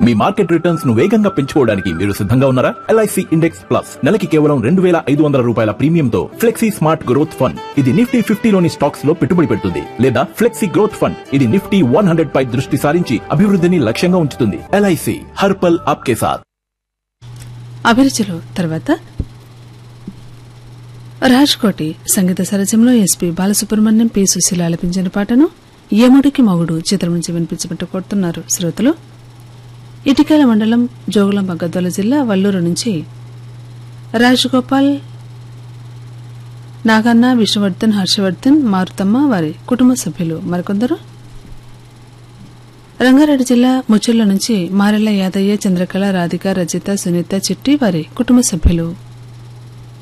మీ market returns ను వేగంగా పెంచుకోవడానికి మీరు సిద్ధంగా ఉన్నారా ఎల్ఐసి ఇండెక్స్ ప్లస్ నెలకి కేవలం రెండు వేల ఐదు వందల రూపాయల ప్రీమియంతో ఫ్లెక్సీ స్మార్ట్ గ్రోత్ ఫండ్ ఇది నిఫ్టీ ఫిఫ్టీలోని స్టాక్స్ లో పెట్టుబడి పెడుతుంది లేదా ఫ్లెక్సీ గ్రోత్ ఫండ్ ఇది నిఫ్టీ వన్ హండ్రెడ్ పై దృష్టి సారించి అభివృద్ధిని లక్ష్యంగా ఉంచుతుంది ఎల్ఐసి హర్పల్ ఆప్కే సాత్ అభిరుచిలో తర్వాత రాజ్కోటి సంగీత సరస్యంలో ఎస్పీ బాలసుబ్రహ్మణ్యం పి సుశీల ఆలపించిన పాటను యముడికి మగుడు చిత్రం నుంచి వినిపించమంటూ కోరుతున్నారు శ్రోతలు ఇటికేల మండలం జోగులాంబ గద్వాల జిల్లా వల్లూరు నుంచి రాజగోపాల్ నాగన్న విష్ణువర్ధన్ హర్షవర్ధన్ మారుతమ్మ వారి కుటుంబ సభ్యులు మరికొందరు రంగారెడ్డి జిల్లా ముచ్చెర్ల నుంచి మారెల్ల యాదయ్య చంద్రకళ రాధిక రజిత సునీత చిట్టి వారి కుటుంబ సభ్యులు